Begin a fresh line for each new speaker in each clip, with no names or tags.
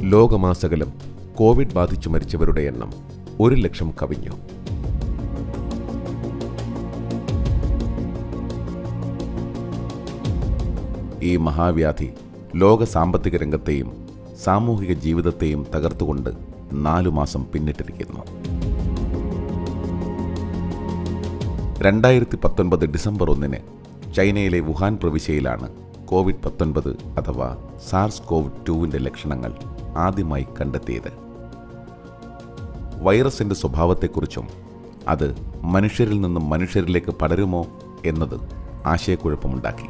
ലോകമാസകലം Covid ബാധിച്ചു മരിച്ചവരുടെ എണ്ണം ഒരു ലക്ഷം കവിഞ്ഞു ഈ മഹാവ്യാധി ലോക സാമ്പത്തിക രംഗത്തെയും സാമൂഹിക ജീവിതത്തെയും തകർത്തുകൊണ്ട് നാലു മാസം പിന്നിട്ടിരിക്കുന്നു രണ്ടായിരത്തി പത്തൊൻപത് ഡിസംബർ ഒന്നിന് ചൈനയിലെ വുഹാൻ പ്രവിശ്യയിലാണ് കോവിഡ് പത്തൊൻപത് അഥവാ സാർസ് കോവിഡ് ടുവിൻ്റെ ലക്ഷണങ്ങൾ ആദ്യമായി കണ്ടെത്തിയത് വൈറസിൻ്റെ സ്വഭാവത്തെക്കുറിച്ചും അത് മനുഷ്യരിൽ നിന്നും മനുഷ്യരിലേക്ക് പടരുമോ എന്നത് ആശയക്കുഴപ്പമുണ്ടാക്കി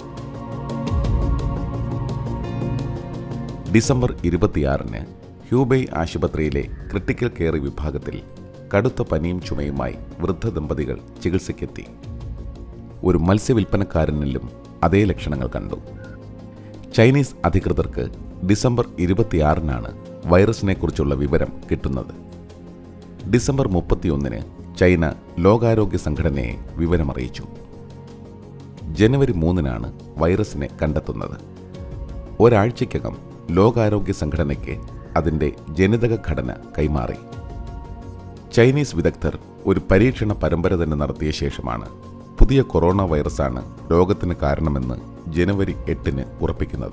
ഡിസംബർ ഇരുപത്തിയാറിന് ഹ്യൂബൈ ആശുപത്രിയിലെ ക്രിട്ടിക്കൽ കെയർ വിഭാഗത്തിൽ കടുത്ത പനിയും ചുമയുമായി വൃദ്ധ ദമ്പതികൾ ചികിത്സയ്ക്കെത്തി ഒരു മത്സ്യവില്പനക്കാരനിലും അതേ ലക്ഷണങ്ങൾ കണ്ടു ചൈനീസ് അധികൃതർക്ക് ഡിസംബർ ഇരുപത്തിയാറിനാണ് വൈറസിനെക്കുറിച്ചുള്ള വിവരം കിട്ടുന്നത് ഡിസംബർ മുപ്പത്തിയൊന്നിന് ചൈന ലോകാരോഗ്യ സംഘടനയെ വിവരമറിയിച്ചു ജനുവരി മൂന്നിനാണ് വൈറസിനെ കണ്ടെത്തുന്നത് ഒരാഴ്ചയ്ക്കകം ലോകാരോഗ്യ സംഘടനയ്ക്ക് അതിൻ്റെ ജനിതക ഘടന കൈമാറി ചൈനീസ് വിദഗ്ധർ ഒരു പരീക്ഷണ പരമ്പര തന്നെ നടത്തിയ ശേഷമാണ് പുതിയ കൊറോണ വൈറസാണ് രോഗത്തിന് കാരണമെന്ന് ജനുവരി എട്ടിന് ഉറപ്പിക്കുന്നത്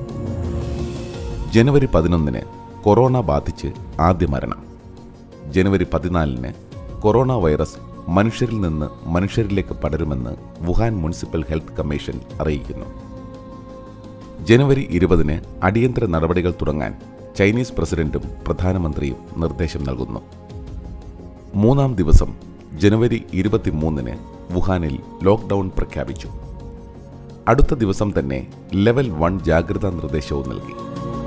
ജനുവരി പതിനൊന്നിന് കൊറോണ ബാധിച്ച് ആദ്യ മരണം ജനുവരി പതിനാലിന് കൊറോണ വൈറസ് മനുഷ്യരിൽ നിന്ന് മനുഷ്യരിലേക്ക് പടരുമെന്ന് വുഹാൻ മുനിസിപ്പൽ ഹെൽത്ത് കമ്മീഷൻ അറിയിക്കുന്നു ജനുവരി ഇരുപതിന് അടിയന്തര നടപടികൾ തുടങ്ങാൻ ചൈനീസ് പ്രസിഡന്റും പ്രധാനമന്ത്രിയും നിർദ്ദേശം നൽകുന്നു മൂന്നാം ദിവസം ജനുവരി ഇരുപത്തിമൂന്നിന് വുഹാനിൽ ലോക്ക്ഡൗൺ പ്രഖ്യാപിച്ചു അടുത്ത ദിവസം തന്നെ ലെവൽ വൺ ജാഗ്രതാ നിർദ്ദേശവും നൽകി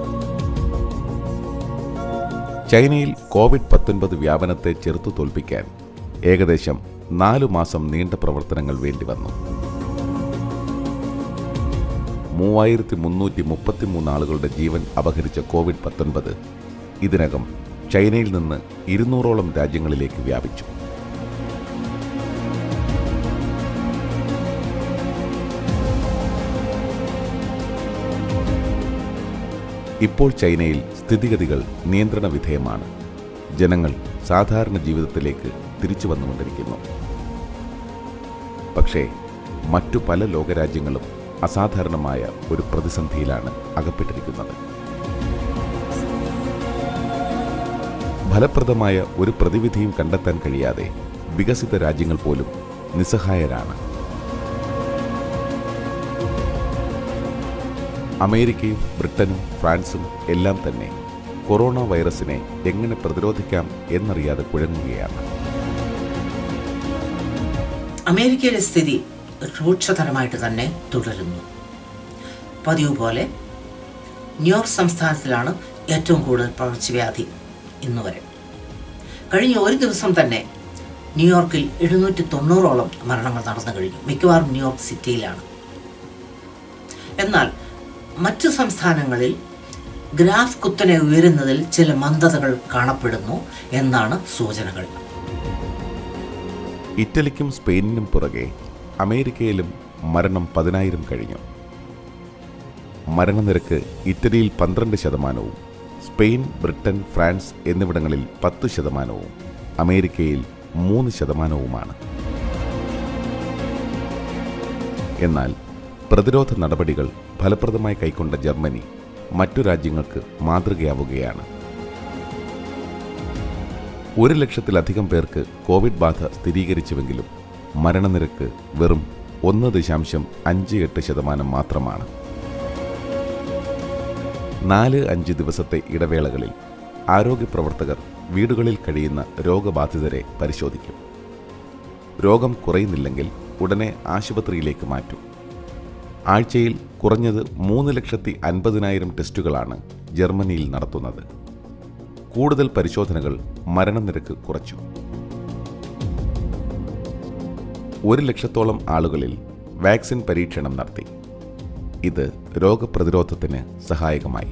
ചൈനയിൽ കോവിഡ് പത്തൊൻപത് വ്യാപനത്തെ ചെറുത്തു തോൽപ്പിക്കാൻ ഏകദേശം നാലു മാസം നീണ്ട പ്രവർത്തനങ്ങൾ വേണ്ടിവന്നു മൂവായിരത്തി മുന്നൂറ്റി മുപ്പത്തിമൂന്ന് ആളുകളുടെ ജീവൻ അപഹരിച്ച കോവിഡ് പത്തൊൻപത് ഇതിനകം ചൈനയിൽ നിന്ന് ഇരുന്നൂറോളം രാജ്യങ്ങളിലേക്ക് വ്യാപിച്ചു ഇപ്പോൾ ചൈനയിൽ സ്ഥിതിഗതികൾ നിയന്ത്രണ വിധേയമാണ് ജനങ്ങൾ സാധാരണ ജീവിതത്തിലേക്ക് തിരിച്ചു വന്നുകൊണ്ടിരിക്കുന്നു പക്ഷേ മറ്റു പല ലോകരാജ്യങ്ങളും അസാധാരണമായ ഒരു പ്രതിസന്ധിയിലാണ് അകപ്പെട്ടിരിക്കുന്നത് ഫലപ്രദമായ ഒരു പ്രതിവിധിയും കണ്ടെത്താൻ കഴിയാതെ വികസിത രാജ്യങ്ങൾ പോലും നിസ്സഹായരാണ് അമേരിക്കയും ബ്രിട്ടനും ഫ്രാൻസും എല്ലാം തന്നെ കൊറോണ വൈറസിനെ എങ്ങനെ പ്രതിരോധിക്കാം എന്നറിയാതെ കുഴങ്ങുകയാണ്
അമേരിക്കയിലെ സ്ഥിതി രൂക്ഷതരമായിട്ട് തന്നെ തുടരുന്നു പതിവ് പോലെ ന്യൂയോർക്ക് സംസ്ഥാനത്തിലാണ് ഏറ്റവും കൂടുതൽ പകർച്ചവ്യാധി ഇന്ന് വരെ കഴിഞ്ഞ ഒരു ദിവസം തന്നെ ന്യൂയോർക്കിൽ എഴുന്നൂറ്റി തൊണ്ണൂറോളം മരണങ്ങൾ നടന്നു കഴിഞ്ഞു മിക്കവാറും ന്യൂയോർക്ക് സിറ്റിയിലാണ് എന്നാൽ മറ്റു സംസ്ഥാനങ്ങളിൽ ഗ്രാഫ് കുത്തനെ ഉയരുന്നതിൽ ചില മന്ദതകൾ കാണപ്പെടുന്നു എന്നാണ് സൂചനകൾ
ഇറ്റലിക്കും സ്പെയിനിനും പുറകെ അമേരിക്കയിലും മരണം പതിനായിരം കഴിഞ്ഞു മരണനിരക്ക് ഇറ്റലിയിൽ പന്ത്രണ്ട് ശതമാനവും സ്പെയിൻ ബ്രിട്ടൻ ഫ്രാൻസ് എന്നിവിടങ്ങളിൽ പത്ത് ശതമാനവും അമേരിക്കയിൽ മൂന്ന് ശതമാനവുമാണ് എന്നാൽ പ്രതിരോധ നടപടികൾ ഫലപ്രദമായി കൈക്കൊണ്ട ജർമ്മനി മറ്റു രാജ്യങ്ങൾക്ക് മാതൃകയാവുകയാണ് ഒരു ലക്ഷത്തിലധികം പേർക്ക് കോവിഡ് ബാധ സ്ഥിരീകരിച്ചുവെങ്കിലും മരണനിരക്ക് വെറും ഒന്ന് ദശാംശം അഞ്ച് എട്ട് ശതമാനം മാത്രമാണ് നാല് അഞ്ച് ദിവസത്തെ ഇടവേളകളിൽ ആരോഗ്യപ്രവർത്തകർ വീടുകളിൽ കഴിയുന്ന രോഗബാധിതരെ പരിശോധിക്കും രോഗം കുറയുന്നില്ലെങ്കിൽ ഉടനെ ആശുപത്രിയിലേക്ക് മാറ്റും ആഴ്ചയിൽ കുറഞ്ഞത് മൂന്ന് ലക്ഷത്തി അൻപതിനായിരം ടെസ്റ്റുകളാണ് ജർമ്മനിയിൽ നടത്തുന്നത് കൂടുതൽ പരിശോധനകൾ മരണനിരക്ക് കുറച്ചു ഒരു ലക്ഷത്തോളം ആളുകളിൽ വാക്സിൻ പരീക്ഷണം നടത്തി ഇത് രോഗപ്രതിരോധത്തിന് സഹായകമായി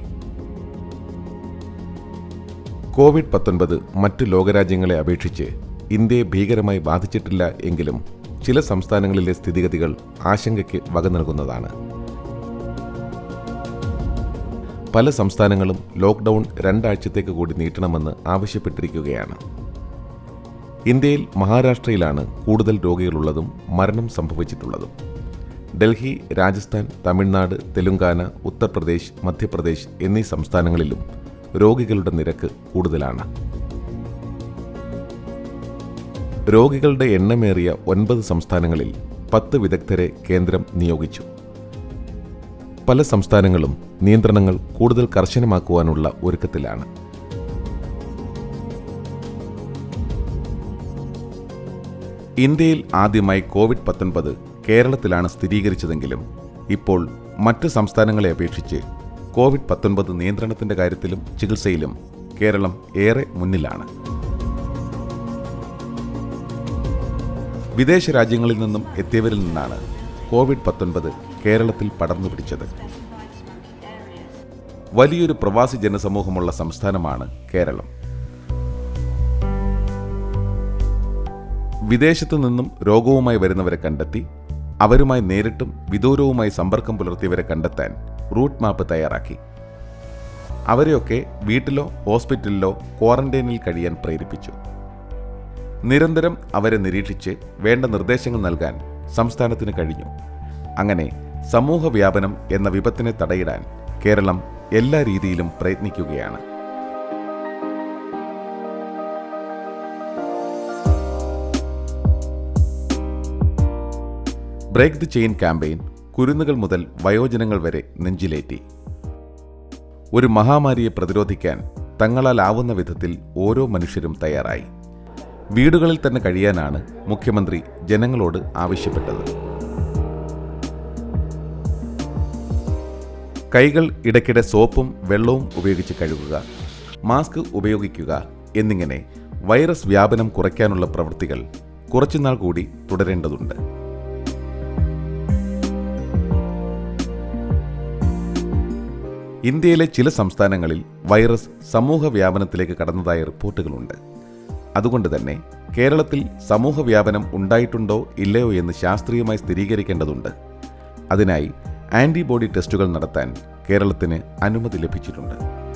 കോവിഡ് പത്തൊൻപത് മറ്റു ലോകരാജ്യങ്ങളെ അപേക്ഷിച്ച് ഇന്ത്യയെ ഭീകരമായി ബാധിച്ചിട്ടില്ല എങ്കിലും ചില സംസ്ഥാനങ്ങളിലെ സ്ഥിതിഗതികൾ ആശങ്കയ്ക്ക് വക നൽകുന്നതാണ് പല സംസ്ഥാനങ്ങളും ലോക്ക്ഡൗൺ രണ്ടാഴ്ചത്തേക്ക് കൂടി നീട്ടണമെന്ന് ആവശ്യപ്പെട്ടിരിക്കുകയാണ് ഇന്ത്യയിൽ മഹാരാഷ്ട്രയിലാണ് കൂടുതൽ രോഗികളുള്ളതും മരണം സംഭവിച്ചിട്ടുള്ളതും ഡൽഹി രാജസ്ഥാൻ തമിഴ്നാട് തെലുങ്കാന ഉത്തർപ്രദേശ് മധ്യപ്രദേശ് എന്നീ സംസ്ഥാനങ്ങളിലും രോഗികളുടെ നിരക്ക് കൂടുതലാണ് രോഗികളുടെ എണ്ണമേറിയ ഒൻപത് സംസ്ഥാനങ്ങളിൽ പത്ത് വിദഗ്ധരെ കേന്ദ്രം നിയോഗിച്ചു പല സംസ്ഥാനങ്ങളും നിയന്ത്രണങ്ങൾ കൂടുതൽ കർശനമാക്കുവാനുള്ള ഒരുക്കത്തിലാണ് ഇന്ത്യയിൽ ആദ്യമായി കോവിഡ് പത്തൊൻപത് കേരളത്തിലാണ് സ്ഥിരീകരിച്ചതെങ്കിലും ഇപ്പോൾ മറ്റ് സംസ്ഥാനങ്ങളെ അപേക്ഷിച്ച് കോവിഡ് പത്തൊൻപത് നിയന്ത്രണത്തിന്റെ കാര്യത്തിലും ചികിത്സയിലും കേരളം ഏറെ മുന്നിലാണ് വിദേശ രാജ്യങ്ങളിൽ നിന്നും എത്തിയവരിൽ നിന്നാണ് കോവിഡ് പത്തൊൻപത് കേരളത്തിൽ പടർന്നു പിടിച്ചത് വലിയൊരു പ്രവാസി ജനസമൂഹമുള്ള സംസ്ഥാനമാണ് കേരളം വിദേശത്തു നിന്നും രോഗവുമായി വരുന്നവരെ കണ്ടെത്തി അവരുമായി നേരിട്ടും വിദൂരവുമായി സമ്പർക്കം പുലർത്തിയവരെ കണ്ടെത്താൻ റൂട്ട് മാപ്പ് തയ്യാറാക്കി അവരെയൊക്കെ വീട്ടിലോ ഹോസ്പിറ്റലിലോ ക്വാറന്റൈനിൽ കഴിയാൻ പ്രേരിപ്പിച്ചു നിരന്തരം അവരെ നിരീക്ഷിച്ച് വേണ്ട നിർദ്ദേശങ്ങൾ നൽകാൻ സംസ്ഥാനത്തിന് കഴിഞ്ഞു അങ്ങനെ സമൂഹ വ്യാപനം എന്ന വിപത്തിനെ തടയിടാൻ കേരളം എല്ലാ രീതിയിലും പ്രയത്നിക്കുകയാണ് ബ്രേക്ക് ദി ചെയിൻ ക്യാമ്പയിൻ കുരുന്നുകൾ മുതൽ വയോജനങ്ങൾ വരെ നെഞ്ചിലേറ്റി ഒരു മഹാമാരിയെ പ്രതിരോധിക്കാൻ തങ്ങളാലാവുന്ന വിധത്തിൽ ഓരോ മനുഷ്യരും തയ്യാറായി വീടുകളിൽ തന്നെ കഴിയാനാണ് മുഖ്യമന്ത്രി ജനങ്ങളോട് ആവശ്യപ്പെട്ടത് കൈകൾ ഇടയ്ക്കിടെ സോപ്പും വെള്ളവും ഉപയോഗിച്ച് കഴുകുക മാസ്ക് ഉപയോഗിക്കുക എന്നിങ്ങനെ വൈറസ് വ്യാപനം കുറയ്ക്കാനുള്ള പ്രവൃത്തികൾ കുറച്ചുനാൾ കൂടി തുടരേണ്ടതുണ്ട് ഇന്ത്യയിലെ ചില സംസ്ഥാനങ്ങളിൽ വൈറസ് സമൂഹ വ്യാപനത്തിലേക്ക് കടന്നതായ റിപ്പോർട്ടുകളുണ്ട് അതുകൊണ്ട് തന്നെ കേരളത്തിൽ സമൂഹ വ്യാപനം ഉണ്ടായിട്ടുണ്ടോ ഇല്ലയോ എന്ന് ശാസ്ത്രീയമായി സ്ഥിരീകരിക്കേണ്ടതുണ്ട് അതിനായി ആന്റിബോഡി ടെസ്റ്റുകൾ നടത്താൻ കേരളത്തിന് അനുമതി ലഭിച്ചിട്ടുണ്ട്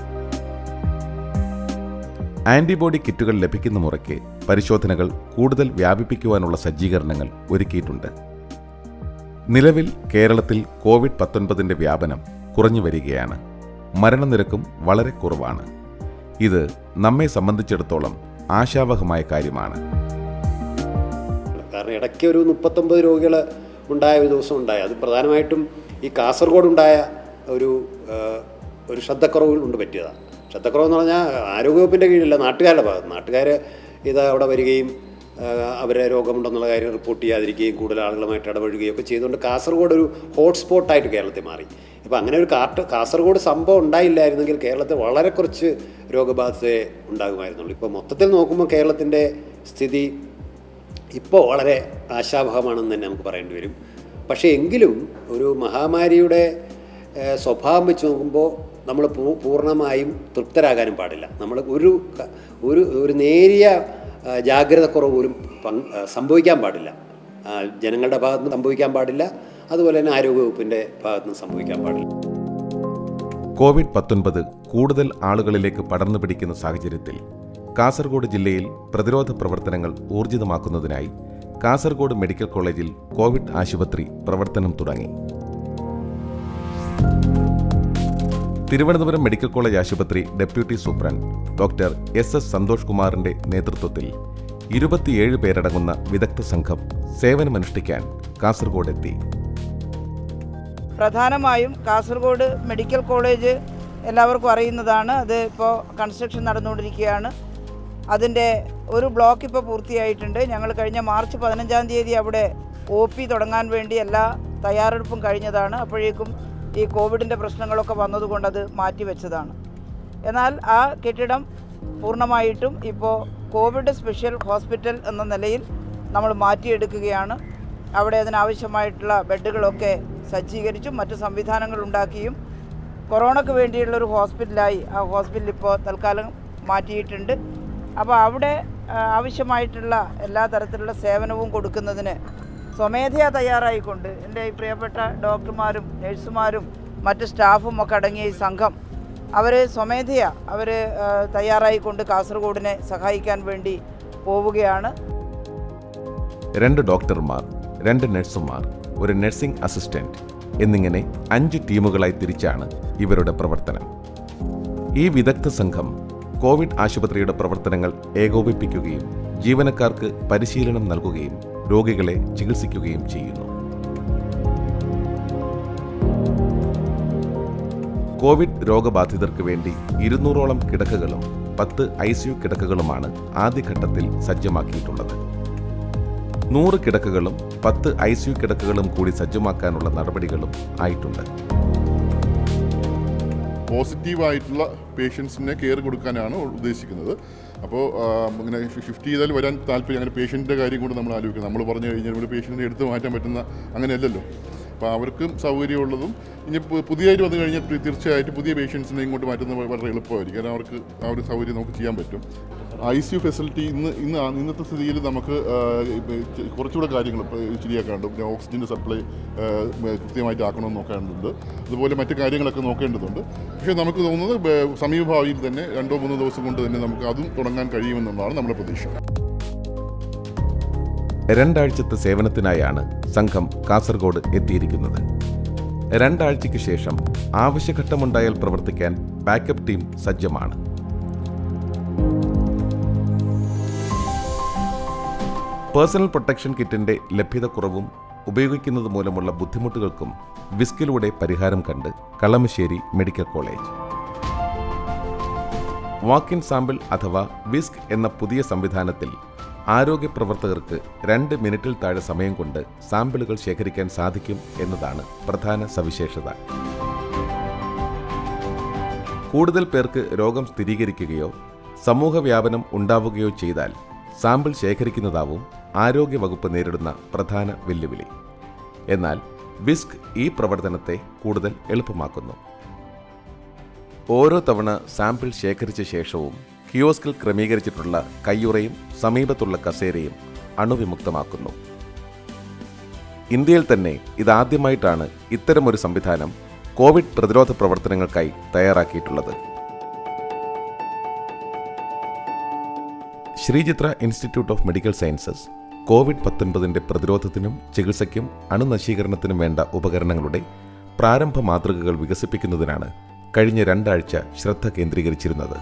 ആന്റിബോഡി കിറ്റുകൾ ലഭിക്കുന്ന മുറയ്ക്ക് പരിശോധനകൾ കൂടുതൽ വ്യാപിപ്പിക്കുവാനുള്ള സജ്ജീകരണങ്ങൾ ഒരുക്കിയിട്ടുണ്ട് നിലവിൽ കേരളത്തിൽ കോവിഡ് പത്തൊൻപതിന്റെ വ്യാപനം കുറഞ്ഞു വരികയാണ് മരണനിരക്കും വളരെ കുറവാണ് ഇത് നമ്മെ സംബന്ധിച്ചിടത്തോളം ആശാവഹമായ കാര്യമാണ്
കാരണം ഇടയ്ക്ക് ഒരു മുപ്പത്തൊമ്പത് രോഗികൾ ഉണ്ടായ ഒരു ദിവസം ഉണ്ടായി അത് പ്രധാനമായിട്ടും ഈ കാസർഗോഡ് ഉണ്ടായ ഒരു ആ, ഒരു ശ്രദ്ധക്കുറവ് കൊണ്ട് പറ്റിയതാണ് ശ്രദ്ധക്കുറവെന്ന് പറഞ്ഞാൽ ആരോഗ്യവകുപ്പിൻ്റെ കീഴിലല്ല നാട്ടുകാരുടെ ഭാഗത്ത് നാട്ടുകാർ ഇത് അവിടെ വരികയും ആ, അവരെ രോഗമുണ്ടെന്നുള്ള കാര്യം റിപ്പോർട്ട് ചെയ്യാതിരിക്കുകയും കൂടുതൽ ആളുകളുമായിട്ട് ഇടപഴകുകയും ഒക്കെ ചെയ്തുകൊണ്ട് കാസർഗോഡ് ഒരു ഹോട്ട്സ്പോട്ടായിട്ട് കേരളത്തിൽ മാറി ഇപ്പോൾ അങ്ങനെ ഒരു കാട്ട് കാസർഗോഡ് സംഭവം ഉണ്ടായില്ലായിരുന്നെങ്കിൽ കേരളത്തിൽ വളരെ കുറച്ച് രോഗബാധിതയെ ഉണ്ടാകുമായിരുന്നുള്ളൂ ഇപ്പോൾ മൊത്തത്തിൽ നോക്കുമ്പോൾ കേരളത്തിൻ്റെ സ്ഥിതി ഇപ്പോൾ വളരെ ആശാവഹമാണെന്ന് തന്നെ നമുക്ക് പറയേണ്ടി വരും പക്ഷേ എങ്കിലും ഒരു മഹാമാരിയുടെ ഏഹ്, സ്വഭാവം വെച്ച് നോക്കുമ്പോൾ നമ്മൾ പൂ- പൂർണ്ണമായും തൃപ്തരാകാനും പാടില്ല നമ്മൾ ഒരു ക- ഒരു ഒരു നേരിയ ആ, ജാഗ്രതക്കുറവ് പോലും പങ്ക് ആ, സംഭവിക്കാൻ പാടില്ല ആ, ജനങ്ങളുടെ ഭാഗത്ത് നിന്ന് സംഭവിക്കാൻ പാടില്ല അതുപോലെ തന്നെ ആരോഗ്യവകുപ്പിൻ്റെ ഭാഗത്ത് നിന്ന് സംഭവിക്കാൻ പാടില്ല
കോവിഡ് പത്തൊൻപത് കൂടുതൽ ആളുകളിലേക്ക് പടർന്നു പിടിക്കുന്ന സാഹചര്യത്തിൽ കാസർഗോഡ് ജില്ലയിൽ പ്രതിരോധ പ്രവർത്തനങ്ങൾ ഊർജിതമാക്കുന്നതിനായി കാസർഗോഡ് മെഡിക്കൽ കോളേജിൽ കോവിഡ് ആശുപത്രി പ്രവർത്തനം തുടങ്ങി തിരുവനന്തപുരം മെഡിക്കൽ കോളേജ് ആശുപത്രി deputy superintendent doctor S S Santhosh കുമാറിന്റെ നേതൃത്വത്തിൽ ഇരുപത്തിയേഴ് പേരടങ്ങുന്ന വിദഗ്ധ സംഘം സേവനമനുഷ്ഠിക്കാൻ കാസർഗോഡ് എത്തി
പ്രധാനമായും കാസർഗോഡ് മെഡിക്കൽ കോളേജ് എല്ലാവർക്കും അറിയുന്നതാണ് അത് ഇപ്പോൾ കൺസ്ട്രക്ഷൻ നടന്നുകൊണ്ടിരിക്കുകയാണ് അതിൻ്റെ ഒരു ബ്ലോക്ക് ഇപ്പോൾ പൂർത്തിയായിട്ടുണ്ട് ഞങ്ങൾ കഴിഞ്ഞ മാർച്ച് പതിനഞ്ചാം തീയതി അവിടെ ഒ പി തുടങ്ങാൻ വേണ്ടി എല്ലാ തയ്യാറെടുപ്പും കഴിഞ്ഞതാണ് അപ്പോഴേക്കും ഈ കോവിഡിൻ്റെ പ്രശ്നങ്ങളൊക്കെ വന്നതുകൊണ്ട് അത് മാറ്റിവെച്ചതാണ് എന്നാൽ ആ കെട്ടിടം പൂർണ്ണമായിട്ടും ഇപ്പോൾ കോവിഡ് സ്പെഷ്യൽ ഹോസ്പിറ്റൽ എന്ന നിലയിൽ നമ്മൾ മാറ്റിയെടുക്കുകയാണ് അവിടെ അതിനാവശ്യമായിട്ടുള്ള ബെഡുകളൊക്കെ സജ്ജീകരിച്ചും മറ്റ് സംവിധാനങ്ങൾ ഉണ്ടാക്കിയും കൊറോണയ്ക്ക് വേണ്ടിയുള്ളൊരു ഹോസ്പിറ്റലായി ആ ഹോസ്പിറ്റൽ ഇപ്പോൾ തൽക്കാലം മാറ്റിയിട്ടുണ്ട് അപ്പോൾ അവിടെ ആ, ആവശ്യമായിട്ടുള്ള എല്ലാ തരത്തിലുള്ള സേവനവും കൊടുക്കുന്നതിന് സ്വമേധയാ തയ്യാറായിക്കൊണ്ട് എൻ്റെ ഈ പ്രിയപ്പെട്ട ഡോക്ടർമാരും നഴ്സുമാരും മറ്റ് സ്റ്റാഫും ഒക്കെ അടങ്ങിയ ഈ സംഘം അവർ സ്വമേധയാ അവർ തയ്യാറായിക്കൊണ്ട് കാസർഗോഡിനെ സഹായിക്കാൻ വേണ്ടി പോവുകയാണ്
രണ്ട് ഡോക്ടർമാർ രണ്ട് നഴ്സുമാർ ഒരു നഴ്സിംഗ് അസിസ്റ്റന്റ് എന്നിങ്ങനെ അഞ്ച് ടീമുകളായി തിരിച്ചാണ് ഇവരുടെ പ്രവർത്തനം ഈ വിദഗ്ധ സംഘം കോവിഡ് ആശുപത്രിയുടെ പ്രവർത്തനങ്ങൾ ഏകോപിപ്പിക്കുകയും ജീവനക്കാർക്ക് പരിശീലനം നൽകുകയും രോഗികളെ ചികിത്സിക്കുകയും ചെയ്യുന്നു കോവിഡ് രോഗബാധിതർക്ക് വേണ്ടി ഇരുന്നൂറോളം കിടക്കകളും പത്ത് ഐ സിയു കിടക്കകളുമാണ് ആദ്യഘട്ടത്തിൽ സജ്ജമാക്കിയിട്ടുള്ളത് നൂറ് കിടക്കകളും പത്ത് ഐ സിയു കിടക്കകളും കൂടി സജ്ജമാക്കാനുള്ള നടപടികളും ആയിട്ടുണ്ട്
പോസിറ്റീവായിട്ടുള്ള പേഷ്യൻസിനെ കെയർ കൊടുക്കാനാണ് ഉദ്ദേശിക്കുന്നത് അപ്പോൾ ഇങ്ങനെ ഷിഫ്റ്റ് ചെയ്താൽ വരാൻ താല്പര്യം അങ്ങനെ പേഷ്യൻറ്റിൻ്റെ കാര്യം കൂടെ നമ്മൾ ആലോചിക്കണം നമ്മൾ പറഞ്ഞു കഴിഞ്ഞാൽ ഒരു പേഷ്യൻറ്റിനെ എടുത്ത് മാറ്റാൻ പറ്റുന്ന അങ്ങനെയല്ലല്ലോ അപ്പോൾ അവർക്കും സൗകര്യമുള്ളതും ഇനി പു- പുതിയതായിട്ട് വന്നു കഴിഞ്ഞാൽ തീ- തീർച്ചയായിട്ടും പുതിയ പേഷ്യൻസിനെ ഇങ്ങോട്ട് മാറ്റുന്നത് വളരെ എളുപ്പമായിരിക്കും കാരണം അവർക്ക് ആ ഒരു സൗകര്യം നമുക്ക് ചെയ്യാൻ പറ്റും ഐ സി യു ഫെസിലിറ്റി ഇന്ന് ഇന്ന് ആ- ഇന്നത്തെ സ്ഥിതിയിൽ നമുക്ക് ആ, ഇപ്പൊ ചെ- കുറച്ചുകൂടെ കാര്യങ്ങൾ ഇപ്പോൾ ശരിയാക്കാണ്ട് പിന്നെ ഓക്സിജൻ്റെ സപ്ലൈ ആ, കൃത്യമായിട്ട് ആക്കണമെന്ന് നോക്കേണ്ടതുണ്ട് അതുപോലെ മറ്റു കാര്യങ്ങളൊക്കെ നോക്കേണ്ടതുണ്ട് പക്ഷേ നമുക്ക് തോന്നുന്നത് ബ- സമീപഭാവിയിൽ തന്നെ രണ്ടോ മൂന്നോ ദിവസം കൊണ്ട് തന്നെ നമുക്ക് അതും തുടങ്ങാൻ കഴിയുമെന്നുള്ളതാണ് നമ്മുടെ പ്രതീക്ഷ
രണ്ടാഴ്ചത്തെ സേവനത്തിനായാണ് സംഘം കാസർഗോഡ് എത്തിയിരിക്കുന്നത് രണ്ടാഴ്ചയ്ക്ക് ശേഷം ആവശ്യഘട്ടമുണ്ടായാൽ പ്രവർത്തിക്കാൻ ബാക്കപ്പ് ടീം സജ്ജമാണ് പേഴ്സണൽ പ്രൊട്ടക്ഷൻ കിറ്റിന്റെ ലഭ്യതക്കുറവും ഉപയോഗിക്കുന്നത് മൂലമുള്ള ബുദ്ധിമുട്ടുകൾക്കും വിസ്കിലൂടെ പരിഹാരം കണ്ട് Kalamassery medical college walk in sample അഥവാ വിസ്ക് എന്ന പുതിയ സംവിധാനത്തിൽ ആരോഗ്യ പ്രവർത്തകർക്ക് രണ്ട് മിനിറ്റിൽ താഴെ സമയം കൊണ്ട് സാമ്പിളുകൾ ശേഖരിക്കാൻ സാധിക്കും എന്നതാണ് പ്രധാന സവിശേഷത കൂടുതൽ പേർക്ക് രോഗം സ്ഥിരീകരിക്കുകയോ സമൂഹ വ്യാപനം ഉണ്ടാവുകയോ ചെയ്താൽ സാമ്പിൾ ശേഖരിക്കുന്നതാവും ആരോഗ്യവകുപ്പ് നേരിടുന്ന പ്രധാന വെല്ലുവിളി എന്നാൽ വിസ്ക് ഈ പ്രവർത്തനത്തെ കൂടുതൽ എളുപ്പമാക്കുന്നു ഓരോ തവണ സാമ്പിൾ ശേഖരിച്ച ശേഷവും കിയോസ്കിൽ ക്രമീകരിച്ചിട്ടുള്ള കയ്യുറയും സമീപത്തുള്ള കസേരയും അണുവിമുക്തമാക്കുന്നു ഇന്ത്യയിൽ തന്നെ ഇതാദ്യമായിട്ടാണ് ഇത്തരമൊരു സംവിധാനം കോവിഡ് പ്രതിരോധ പ്രവർത്തനങ്ങൾക്കായി തയ്യാറാക്കിയിട്ടുള്ളത് Sree Chitra institute of medical sciences Covid പത്തൊൻപതിൻ്റെ പ്രതിരോധത്തിനും ചികിത്സയ്ക്കും അണുനശീകരണത്തിനും വേണ്ട ഉപകരണങ്ങളുടെ പ്രാരംഭ മാതൃകകൾ വികസിപ്പിക്കുന്നതിനാണ് കഴിഞ്ഞ രണ്ടാഴ്ച ശ്രദ്ധ കേന്ദ്രീകരിച്ചിരുന്നത്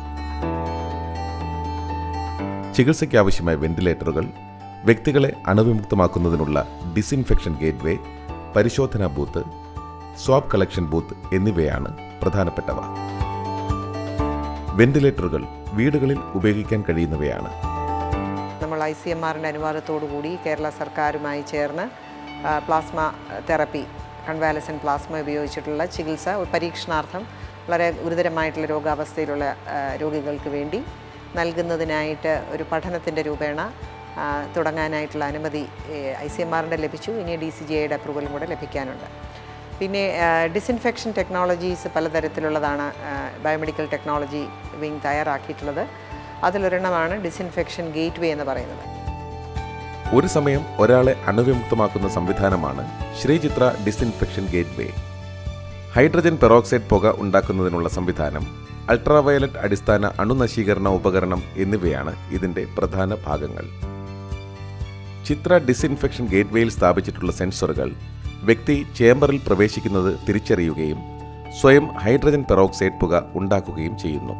ചികിത്സയ്ക്കാവശ്യമായ വെന്റിലേറ്ററുകൾ വ്യക്തികളെ അണുവിമുക്തമാക്കുന്നതിനുള്ള ഡിസിൻഫെക്ഷൻ ഗേറ്റ്വേ പരിശോധനാ ബൂത്ത് സ്വാബ് കളക്ഷൻ ബൂത്ത് എന്നിവയാണ് പ്രധാനപ്പെട്ടവ വെന്റിലേറ്ററുകൾ വീടുകളിൽ ഉപയോഗിക്കാൻ കഴിയുന്നവയാണ്
നമ്മൾ ഐ സി എം ആറിൻ്റെ അനുവാദത്തോടുകൂടി കേരള സർക്കാരുമായി ചേർന്ന് ആ, പ്ലാസ്മ തെറപ്പി കൺവാലസൻ പ്ലാസ്മ ഉപയോഗിച്ചിട്ടുള്ള ചികിത്സ ഒരു പരീക്ഷണാർത്ഥം വളരെ ഗുരുതരമായിട്ടുള്ള രോഗാവസ്ഥയിലുള്ള ആ, രോഗികൾക്ക് വേണ്ടി നൽകുന്നതിനായിട്ട് ഒരു പഠനത്തിൻ്റെ രൂപേണ ആ, തുടങ്ങാനായിട്ടുള്ള അനുമതി ഐ സി എം ആറിൻ്റെ ലഭിച്ചു ഇനി ഡി സി ജി ഐയുടെ അപ്രൂവലും കൂടെ ലഭിക്കാനുണ്ട് പിന്നെ ഡിസിൻഫെക്ഷൻ ടെക്നോളജീസ് പലതരത്തിലുള്ളതാണ് ബയോമെഡിക്കൽ ടെക്നോളജി വിങ് തയ്യാറാക്കിയിട്ടുള്ളത് അതിലൊരെണ്ണമാണ് ഡിസിൻഫെക്ഷൻ ഗേറ്റ് വേ എന്ന് പറയുന്നത്
ഒരു സമയം ഒരാളെ അണുവിമുക്തമാക്കുന്ന സംവിധാനമാണ് Sree Chitra disinfection gateway hydrogen peroxide പുക ഉണ്ടാക്കുന്നതിനുള്ള സംവിധാനം അൾട്രാവയലറ്റ് അടിസ്ഥാന അണുനശീകരണ ഉപകരണം എന്നിവയാണ് ഇതിന്റെ പ്രധാന ഭാഗങ്ങൾ ചിത്ര ഡിസിൻഫെക്ഷൻ ഗേറ്റ്വേയിൽ സ്ഥാപിച്ചിട്ടുള്ള സെൻസറുകൾ വ്യക്തി ചേംബറിൽ പ്രവേശിക്കുന്നത് തിരിച്ചറിയുകയും സ്വയം ഹൈഡ്രജൻ പെറോക്സൈഡ് പുക ഉണ്ടാക്കുകയും ചെയ്യുന്നു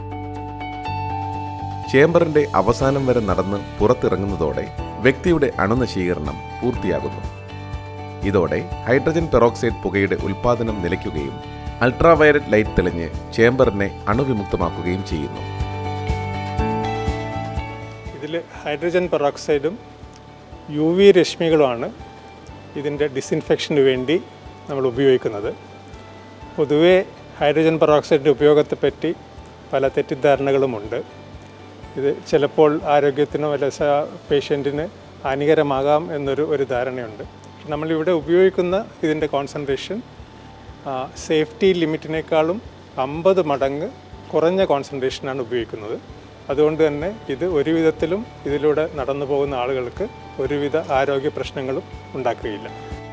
ചേംബറിന്റെ അവസാനം വരെ നടന്ന് പുറത്തിറങ്ങുന്നതോടെ വ്യക്തിയുടെ അണുനശീകരണം പൂർത്തിയാകുന്നു ഇതോടെ ഹൈഡ്രജൻ പെറോക്സൈഡ് പുകയുടെ ഉൽപ്പാദനം നിലയ്ക്കുകയും അൾട്രാവയലറ്റ് ലൈറ്റ് തെളിഞ്ഞ് ചേംബറിനെ അണുവിമുക്തമാക്കുകയും ചെയ്യുന്നു
ഇതിൽ ഹൈഡ്രജൻ പെറോക്സൈഡും യു വി രശ്മികളുമാണ് ഇതിൻ്റെ ഡിസിൻഫെക്ഷന് വേണ്ടി നമ്മൾ ഉപയോഗിക്കുന്നത് പൊതുവേ ഹൈഡ്രജൻ പെറോക്സൈഡിൻ്റെ ഉപയോഗത്തെപ്പറ്റി പല തെറ്റിദ്ധാരണകളുമുണ്ട് ഇത് ചിലപ്പോൾ ആരോഗ്യത്തിനോ അല്ല പേഷ്യൻറ്റിന് ഹാനികരമാകാം എന്നൊരു ഒരു ധാരണയുണ്ട് നമ്മളിവിടെ ഉപയോഗിക്കുന്ന ഇതിൻ്റെ കോൺസെൻട്രേഷൻ സേഫ്റ്റി ലിമിറ്റിനേക്കാളും അമ്പത് മടങ്ങ് കുറഞ്ഞ കോൺസെൻട്രേഷനാണ് ഉപയോഗിക്കുന്നത് അതുകൊണ്ട് തന്നെ ഇത് ഒരു വിധത്തിലും ഇതിലൂടെ നടന്നു പോകുന്ന ആളുകൾക്ക് ഒരുവിധ ആരോഗ്യ പ്രശ്നങ്ങളും ഉണ്ടാക്കുകയില്ല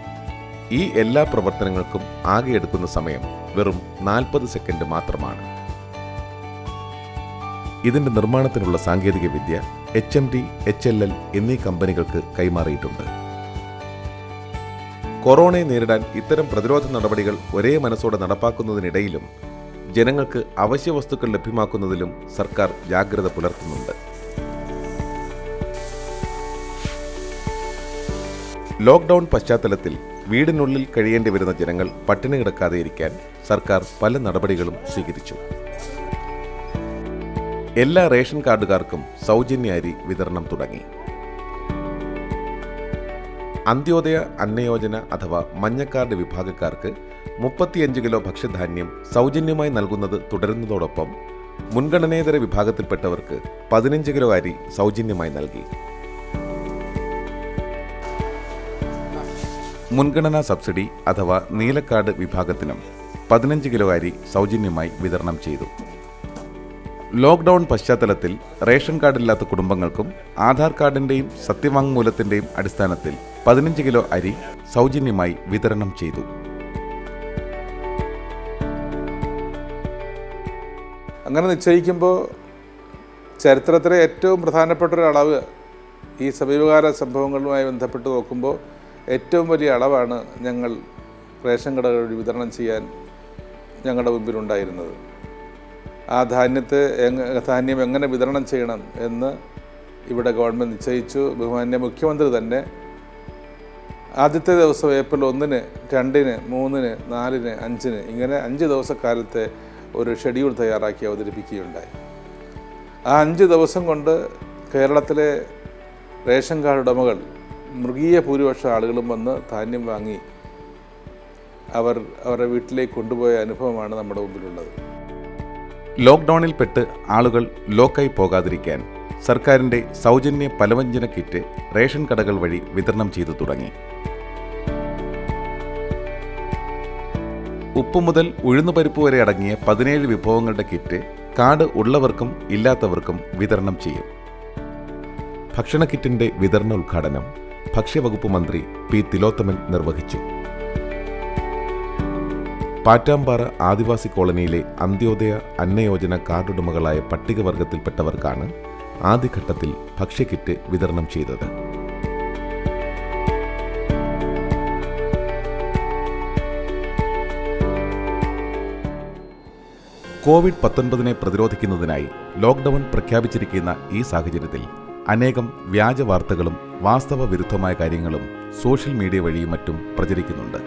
ഈ എല്ലാ പ്രവർത്തനങ്ങൾക്കും ആകെ എടുക്കുന്ന സമയം വെറും നാൽപ്പത് സെക്കൻഡ് മാത്രമാണ് ഇതിന്റെ നിർമ്മാണത്തിനുള്ള സാങ്കേതിക വിദ്യ H M D H L L എന്നീ കമ്പനികൾക്ക് കൈമാറിയിട്ടുണ്ട് കൊറോണയെ നേരിടാൻ ഇത്തരം പ്രതിരോധ നടപടികൾ ഒരേ മനസ്സോടെ നടപ്പാക്കുന്നതിനിടയിലും ജനങ്ങൾക്ക് അവശ്യ വസ്തുക്കൾ ലഭ്യമാക്കുന്നതിലും സർക്കാർ ജാഗ്രത പുലർത്തുന്നുണ്ട് ലോക്ക്ഡൌൺ പശ്ചാത്തലത്തിൽ വീടിനുള്ളിൽ കഴിയേണ്ടി വരുന്ന ജനങ്ങൾ പട്ടിണി കിടക്കാതെ ഇരിക്കാൻ സർക്കാർ പല നടപടികളും സ്വീകരിച്ചു എല്ലാ റേഷൻ കാർഡുകാർക്കും സൗജന്യ അരി വിതരണം തുടങ്ങി അന്ത്യോദയ അന്നയോജന അഥവാ മഞ്ഞക്കാർഡ് വിഭാഗക്കാർക്ക് മുപ്പത്തിയഞ്ച് കിലോ ഭക്ഷ്യധാന്യം സൗജന്യമായി നൽകുന്നത് തുടരുന്നതോടൊപ്പം മുൻഗണനേതര വിഭാഗത്തിൽപ്പെട്ടവർക്ക് പതിനഞ്ച് കിലോ അരി സൗജന്യമായി നൽകി മുൻഗണനാ സബ്സിഡി അഥവാ നീലക്കാർഡ് വിഭാഗത്തിനും പതിനഞ്ച് കിലോ അരി സൗജന്യമായി വിതരണം ചെയ്തു ലോക്ക്ഡൌൺ പശ്ചാത്തലത്തിൽ റേഷൻ കാർഡില്ലാത്ത കുടുംബങ്ങൾക്കും ആധാർ കാർഡിന്റെയും സത്യവാങ്മൂലത്തിന്റെയും അടിസ്ഥാനത്തിൽ പതിനഞ്ച് കിലോ അരി സൗജന്യമായി വിതരണം ചെയ്തു
അങ്ങനെ നിശ്ചയിക്കുമ്പോൾ ചരിത്രത്തിലെ ഏറ്റവും പ്രധാനപ്പെട്ട ഒരു അളവ് ഈ സമീപകാല സംഭവങ്ങളുമായി ബന്ധപ്പെട്ട് നോക്കുമ്പോൾ ഏറ്റവും വലിയ അളവാണ് ഞങ്ങൾ റേഷൻ കടകൾ വഴി വിതരണം ചെയ്യാൻ ഞങ്ങളുടെ മുമ്പിലുണ്ടായിരുന്നത് ആ ധാന്യത്തെ എങ്ങ ധാന്യം എങ്ങനെ വിതരണം ചെയ്യണം എന്ന് ഇവിടെ ഗവൺമെൻറ് നിശ്ചയിച്ചു ബഹുമാന്യ മുഖ്യമന്ത്രി തന്നെ ആദ്യത്തെ ദിവസം ഏപ്രിൽ ഒന്നിന് രണ്ടിന് മൂന്നിന് നാലിന് അഞ്ചിന് ഇങ്ങനെ അഞ്ച് ദിവസക്കാലത്തെ ഒരു ഷെഡ്യൂൾ തയ്യാറാക്കി അവതരിപ്പിക്കുകയുണ്ടായി ആ അഞ്ച് ദിവസം കൊണ്ട് കേരളത്തിലെ റേഷൻ കാർഡ് ഉടമകൾ മൃഗീയ ഭൂരിപക്ഷം ആളുകളും വന്ന് ധാന്യം വാങ്ങി അവർ അവരുടെ വീട്ടിലേക്ക് കൊണ്ടുപോയ അനുഭവമാണ് നമ്മുടെ മുമ്പിലുള്ളത്
ലോക്ക്ഡൌണിൽപ്പെട്ട് ആളുകൾ ലോക്കായി പോകാതിരിക്കാൻ സർക്കാരിന്റെ സൗജന്യ പലവ്യഞ്ജന കിറ്റ് റേഷൻ കടകൾ വഴി വിതരണം ചെയ്തു തുടങ്ങി ഉപ്പ് മുതൽ ഉഴുന്നുപരിപ്പ് വരെ അടങ്ങിയ പതിനേഴ് വിഭവങ്ങളുടെ കിറ്റ് കാർഡ് ഉള്ളവർക്കും ഇല്ലാത്തവർക്കും വിതരണം ചെയ്യും ഭക്ഷണ കിറ്റിന്റെ വിതരണ ഉദ്ഘാടനം ഭക്ഷ്യവകുപ്പ് മന്ത്രി പി തിലോത്തമൻ നിർവഹിച്ചു പാറ്റാമ്പാറ ആദിവാസി കോളനിയിലെ അന്ത്യോദയ അന്നയോജന കാർഡുടമകളായ പട്ടികവർഗത്തിൽപ്പെട്ടവർക്കാണ് ആദ്യഘട്ടത്തിൽ ഭക്ഷ്യക്കിറ്റ് വിതരണം ചെയ്തത് കോവിഡ് പത്തൊൻപതിനെ പ്രതിരോധിക്കുന്നതിനായി ലോക്ക്ഡൌൺ പ്രഖ്യാപിച്ചിരിക്കുന്ന ഈ സാഹചര്യത്തിൽ അനേകം വ്യാജ വാർത്തകളും വാസ്തവ വിരുദ്ധമായ കാര്യങ്ങളും സോഷ്യൽ മീഡിയ വഴിയും മറ്റും പ്രചരിക്കുന്നുണ്ട്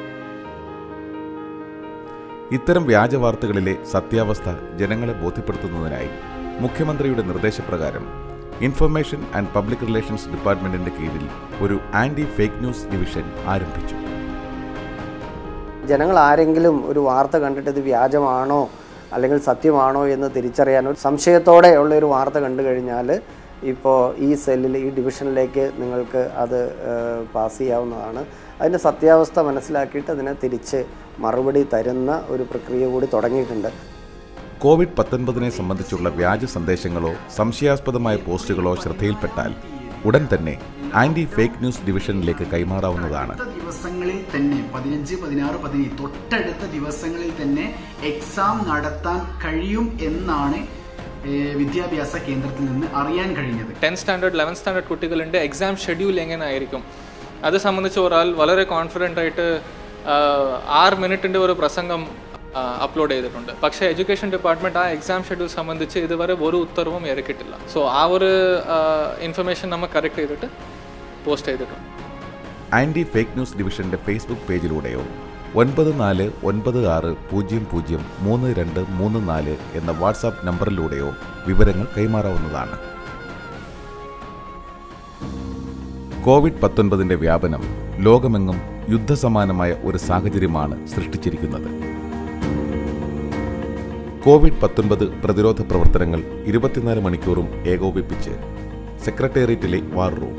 ഇത്തരം വ്യാജ വാർത്തകളിലെ സത്യാവസ്ഥ ജനങ്ങളെ ബോധ്യപ്പെടുത്തുന്നതിനായി മുഖ്യമന്ത്രിയുടെ നിർദ്ദേശപ്രകാരം ഇൻഫർമേഷൻ ആൻഡ് പബ്ലിക് റിലേഷൻസ് ഡിപ്പാർട്ട്മെന്റിന്റെ കീഴിൽ ഒരു ആന്റി ഫേക്ക് ന്യൂസ് ഡിവിഷൻ ആരംഭിച്ചു
ജനങ്ങൾ ആരെങ്കിലും ഒരു വാർത്ത കണ്ടിട്ട് ഇത് വ്യാജമാണോ അല്ലെങ്കിൽ സത്യമാണോ എന്ന് തിരിച്ചറിയാൻ ഒരു സംശയത്തോടെ ഉള്ള ഒരു വാർത്ത കണ്ടു കഴിഞ്ഞാൽ ഇപ്പോൾ ഈ സെല്ലിൽ ഈ ഡിവിഷനിലേക്ക് നിങ്ങൾക്ക് അത് പാസ് ചെയ്യാവുന്നതാണ് അതിൻ്റെ സത്യാവസ്ഥ മനസ്സിലാക്കിയിട്ട് അതിനെ തിരിച്ച് മറുപടി തരുന്ന ഒരു പ്രക്രിയ കൂടി തുടങ്ങിയിട്ടുണ്ട്
കോവിഡ് പത്തൊൻപതിനെ സംബന്ധിച്ചുള്ള വ്യാജ സന്ദേശങ്ങളോ സംശയാസ്പദമായ പോസ്റ്റുകളോ ശ്രദ്ധയിൽപ്പെട്ടാൽ ഉടൻ തന്നെ ആന്റി ഫേക്ക് ന്യൂസ് ഡിവിഷനിലേക്ക് കൈമാറാവുന്നതാണ്
അടുത്ത ദിവസങ്ങളിൽ തന്നെ പതിനഞ്ച് പതിനാറ് പതിനേഴ് തൊട്ടടുത്ത ദിവസങ്ങളിൽ തന്നെ എക്സാം നടത്താൻ കഴിയും എന്നാണ് ഏഹ്, വിദ്യാഭ്യാസ കേന്ദ്രത്തിൽ നിന്ന് അറിയാൻ കഴിഞ്ഞത്
ടെൻത്ത് സ്റ്റാൻഡേർഡ് ലെവൻത്ത് സ്റ്റാൻഡേർഡ് കുട്ടികളുടെ എക്സാം ഷെഡ്യൂൾ എങ്ങനെ ആയിരിക്കും അത് സംബന്ധിച്ച് ഒരാൾ വളരെ കോൺഫിഡൻ്റ് ആയിട്ട് ആ, ആറ് മിനിറ്റിൻ്റെ ഒരു പ്രസംഗം അപ്ലോഡ് ചെയ്തിട്ടുണ്ട് പക്ഷേ എഡ്യൂക്കേഷൻ ഡിപ്പാർട്ട്മെൻറ്റ് ആ എക്സാം ഷെഡ്യൂൾ സംബന്ധിച്ച് ഇതുവരെ ഒരു ഉത്തരവും ഇറക്കിയിട്ടില്ല സോ ആ ഒരു ഇൻഫർമേഷൻ നമ്മൾ കറക്റ്റ് ചെയ്തിട്ട് പോസ്റ്റ് ചെയ്തിട്ടുണ്ട്
ആന്റി ഫേക്ക് ന്യൂസ് ഡിവിഷന്റെ ഫേസ്ബുക്ക് പേജിലൂടെയോ ഒൻപത് നാല് ഒൻപത് ആറ് പൂജ്യം പൂജ്യം മൂന്ന് രണ്ട് മൂന്ന് നാല് എന്ന വാട്സാപ്പ് നമ്പറിലൂടെയോ വിവരങ്ങൾ കൈമാറാവുന്നതാണ് കോവിഡ് പത്തൊൻപതിന്റെ വ്യാപനം ലോകമെങ്ങും യുദ്ധസമാനമായ ഒരു സാഹചര്യമാണ് സൃഷ്ടിച്ചിരിക്കുന്നത് കോവിഡ് പത്തൊൻപത് പ്രതിരോധ പ്രവർത്തനങ്ങൾ ഇരുപത്തിനാല് മണിക്കൂറും ഏകോപിപ്പിച്ച് സെക്രട്ടേറിയറ്റിലെ വാർ റൂം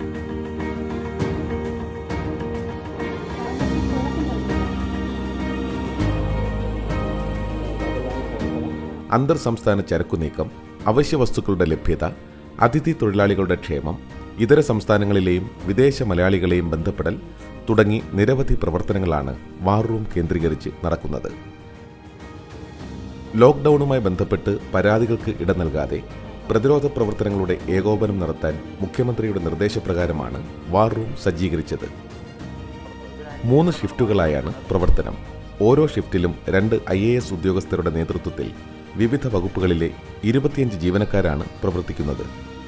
അന്തർ സംസ്ഥാന ചരക്കു നീക്കം അവശ്യ വസ്തുക്കളുടെ ലഭ്യത അതിഥി തൊഴിലാളികളുടെ ക്ഷേമം ഇതര സംസ്ഥാനങ്ങളിലെയും വിദേശ മലയാളികളെയും ബന്ധപ്പെടൽ തുടങ്ങി നിരവധി പ്രവർത്തനങ്ങളാണ് വാർ റൂം കേന്ദ്രീകരിച്ച് നടക്കുന്നത് ലോക്ക്ഡൌണുമായി ബന്ധപ്പെട്ട് പരാതികൾക്ക് ഇട നൽകാതെ പ്രതിരോധ പ്രവർത്തനങ്ങളുടെ ഏകോപനം നടത്താൻ മുഖ്യമന്ത്രിയുടെ നിർദ്ദേശപ്രകാരമാണ് വാർ റൂം സജ്ജീകരിച്ചത് മൂന്ന് ഷിഫ്റ്റുകളായാണ് പ്രവർത്തനം ഓരോ ഷിഫ്റ്റിലും രണ്ട് ഐ എ എസ് ഉദ്യോഗസ്ഥരുടെ നേതൃത്വത്തിൽ വിവിധ വകുപ്പുകളിലെ ഇരുപത്തിയഞ്ച് ജീവനക്കാരാണ് പ്രവർത്തിക്കുന്നത്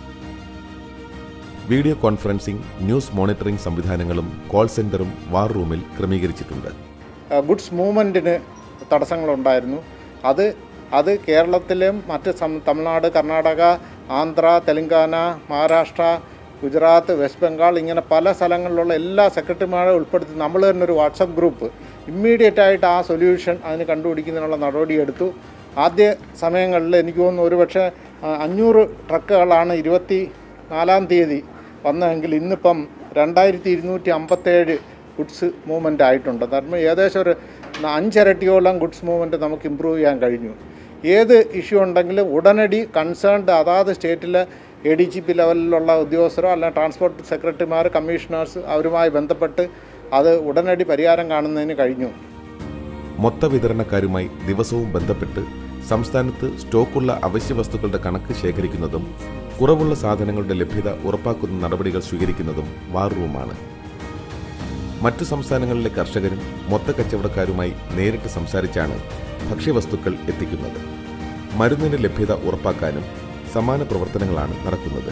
വീഡിയോ കോൺഫറൻസിംഗ് ന്യൂസ് മോണിറ്ററിംഗ് സംവിധാനങ്ങളും കോൾ സെന്ററും വാർ റൂമിൽ ക്രമീകരിച്ചിട്ടുണ്ട്
ഗുഡ്സ് മൂവ്മെൻറ്റിന് തടസ്സങ്ങളുണ്ടായിരുന്നു അത് അത് കേരളത്തിലും മറ്റ് സം തമിഴ്നാട് കർണാടക ആന്ധ്ര തെലങ്കാന മഹാരാഷ്ട്ര ഗുജറാത്ത് വെസ്റ്റ് ബംഗാൾ ഇങ്ങനെ പല സ്ഥലങ്ങളിലുള്ള എല്ലാ സെക്രട്ടറിമാരെ ഉൾപ്പെടുത്തി നമ്മൾ തന്നെ ഒരു വാട്സപ്പ് ഗ്രൂപ്പ് ഇമ്മീഡിയറ്റ് ആയിട്ട് ആ സൊല്യൂഷൻ അതിന് കണ്ടുപിടിക്കുന്നതിനുള്ള നടപടിയെടുത്തു ആദ്യ സമയങ്ങളിൽ എനിക്ക് തോന്നുന്നു ഒരുപക്ഷെ ആ, അഞ്ഞൂറ് ട്രക്കുകളാണ് ഇരുപത്തി നാലാം തീയതി വന്നതെങ്കിൽ ഇന്നിപ്പം രണ്ടായിരത്തി ഇരുന്നൂറ്റി അമ്പത്തേഴ് ഗുഡ്സ് മൂവ്മെൻ്റ് ആയിട്ടുണ്ട് കാരണം ഏകദേശം ഒരു അഞ്ചിരട്ടിയോളം ഗുഡ്സ് മൂവ്മെൻറ്റ് നമുക്ക് ഇമ്പ്രൂവ് ചെയ്യാൻ കഴിഞ്ഞു ഏത് ഇഷ്യൂ ഉണ്ടെങ്കിലും ഉടനടി കൺസേൺഡ് അതാത് സ്റ്റേറ്റിലെ എ ഡി ജി പി ലെവലിലുള്ള ഉദ്യോഗസ്ഥരോ അല്ലെങ്കിൽ ട്രാൻസ്പോർട്ട് സെക്രട്ടറിമാർ കമ്മീഷണേഴ്സ് അവരുമായി ബന്ധപ്പെട്ട് അത് ഉടനടി പരിഹാരം കാണുന്നതിന് കഴിഞ്ഞു
മൊത്ത വിതരണക്കാരുമായി ദിവസവും ബന്ധപ്പെട്ട് സംസ്ഥാനത്ത് സ്റ്റോക്കുള്ള അവശ്യ വസ്തുക്കളുടെ കണക്ക് ശേഖരിക്കുന്നതും കുറവുള്ള സാധനങ്ങളുടെ ലഭ്യത ഉറപ്പാക്കുന്ന നടപടികൾ സ്വീകരിക്കുന്നതും വാർ റൂമാണ് മറ്റു സംസ്ഥാനങ്ങളിലെ കർഷകരും മൊത്ത കച്ചവടക്കാരുമായി നേരിട്ട് സംസാരിച്ചാണ് ഭക്ഷ്യവസ്തുക്കൾ എത്തിക്കുന്നത് മരുന്നിന്റെ ലഭ്യത ഉറപ്പാക്കാനും സമാന പ്രവർത്തനങ്ങളാണ് നടക്കുന്നത്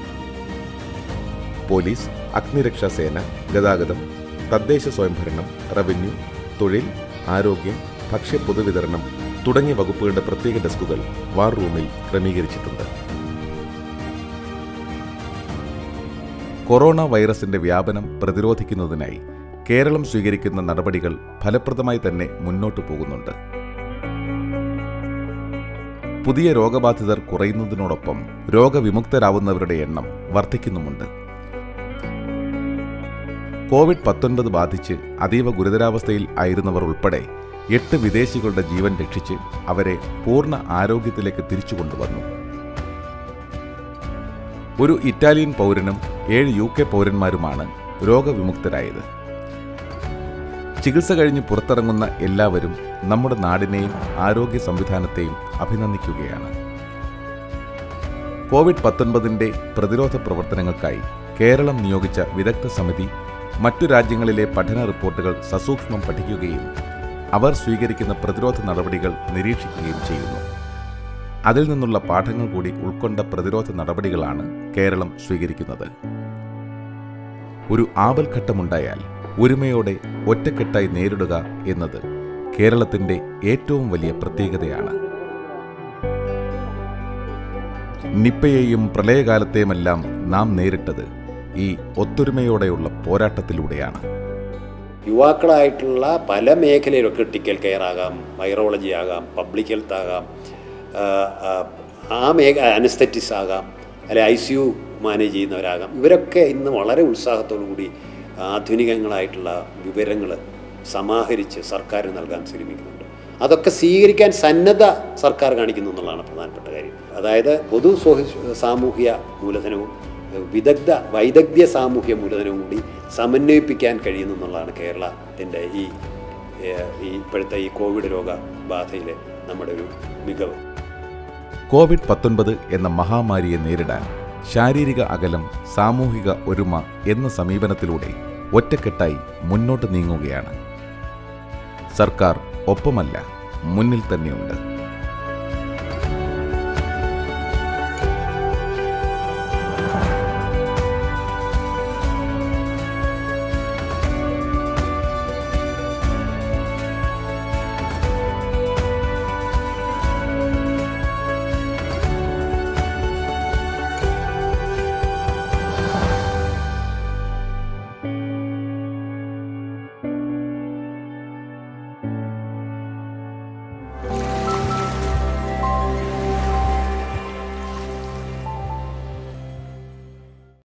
പോലീസ് അഗ്നിരക്ഷാ സേന ഗതാഗതം തദ്ദേശ സ്വയംഭരണം റവന്യൂ തൊഴിൽ ആരോഗ്യം ഭക്ഷ്യ പൊതുവിതരണം തുടങ്ങിയ വകുപ്പുകളുടെ പ്രത്യേക ഡെസ്കുകൾ വാർ റൂമിൽ ക്രമീകരിച്ചിട്ടുണ്ട് കൊറോണ വൈറസിന്റെ വ്യാപനം പ്രതിരോധിക്കുന്നതിനായി കേരളം സ്വീകരിക്കുന്ന നടപടികൾ ഫലപ്രദമായി തന്നെ മുന്നോട്ടു പോകുന്നുണ്ട് പുതിയ രോഗബാധിതർ കുറയുന്നതിനോടൊപ്പം രോഗവിമുക്തരാവുന്നവരുടെ എണ്ണം വർദ്ധിക്കുന്നുമുണ്ട് കോവിഡ് പത്തൊൻപത് ബാധിച്ച് അതീവ ഗുരുതരാവസ്ഥയിൽ ആയിരുന്നവർ ഉൾപ്പെടെ എട്ട് വിദേശികളുടെ ജീവൻ രക്ഷിച്ച് അവരെ പൂർണ്ണ ആരോഗ്യത്തിലേക്ക് തിരിച്ചു കൊണ്ടുവന്നു ഒരു ഇറ്റാലിയൻ പൗരനും ഏഴ് യു കെ പൗരന്മാരുമാണ് രോഗവിമുക്തരായത് ചികിത്സ കഴിഞ്ഞ് പുറത്തിറങ്ങുന്ന എല്ലാവരും നമ്മുടെ നാടിനെയും ആരോഗ്യ സംവിധാനത്തെയും അഭിനന്ദിക്കുകയാണ് കോവിഡ് പത്തൊൻപതിൻ്റെ പ്രതിരോധ പ്രവർത്തനങ്ങൾക്കായി കേരളം നിയോഗിച്ച വിദഗ്ധ സമിതി മറ്റു രാജ്യങ്ങളിലെ പഠന റിപ്പോർട്ടുകൾ സസൂക്ഷ്മം പഠിക്കുകയും അവർ സ്വീകരിക്കുന്ന പ്രതിരോധ നടപടികൾ നിരീക്ഷിക്കുകയും ചെയ്യുന്നു അതിൽ നിന്നുള്ള പാഠങ്ങൾ കൂടി ഉൾക്കൊണ്ട പ്രതിരോധ നടപടികളാണ് കേരളം സ്വീകരിക്കുന്നത് ഒരു ആപൽഘട്ടമുണ്ടായാൽ ഒരുമയോടെ ഒറ്റക്കെട്ടായി നേരിടുക എന്നത് കേരളത്തിന്റെ ഏറ്റവും വലിയ പ്രത്യേകതയാണ് നിപ്പയെയും പ്രളയകാലത്തെയുമെല്ലാം നാം നേരിട്ടത് ഈ ഒത്തൊരുമയോടെയുള്ള പോരാട്ടത്തിലൂടെയാണ്
യുവാക്കളായിട്ടുള്ള പല മേഖലയിലും ക്രിട്ടിക്കൽ കെയർ ആകാം വൈറോളജി ആകാം പബ്ലിക് ഹെൽത്ത് ആകാം ആ, ആ, ആ മേഖ അനസ്തറ്റിസ് ആകാം അല്ലെ ഐ സി യു മാനേജ് ചെയ്യുന്നവരാകാം ഇവരൊക്കെ ഇന്ന് വളരെ ഉത്സാഹത്തോടു കൂടി ആധുനികങ്ങളായിട്ടുള്ള വിവരങ്ങൾ സമാഹരിച്ച് സർക്കാരിന് നൽകാൻ ശ്രമിക്കുന്നുണ്ട് അതൊക്കെ സ്വീകരിക്കാൻ സന്നദ്ധ സർക്കാർ കാണിക്കുന്നു എന്നുള്ളതാണ് പ്രധാനപ്പെട്ട കാര്യം അതായത് പൊതു സ്വ- സാമൂഹ്യ മൂലധനവും വിദഗ്ധ വൈദഗ്ധ്യ സാമൂഹ്യ മൂലധനവും കൂടി സമന്വയിപ്പിക്കാൻ കഴിയുന്നു എന്നുള്ളതാണ് കേരളത്തിൻ്റെ ഈ ഏഹ്, ഈ ഇപ്പോഴത്തെ ഈ കോവിഡ് രോഗബാധയിലെ നമ്മുടെ ഒരു മികവ്
കോവിഡ് പത്തൊൻപത് എന്ന മഹാമാരിയെ നേരിടാൻ ശാരീരിക അകലം സാമൂഹിക ഒരുമ എന്ന സമീപനത്തിലൂടെ ഒറ്റക്കെട്ടായി മുന്നോട്ട് നീങ്ങുകയാണ് സർക്കാർ ഒപ്പമല്ല മുന്നിൽ തന്നെയുണ്ട്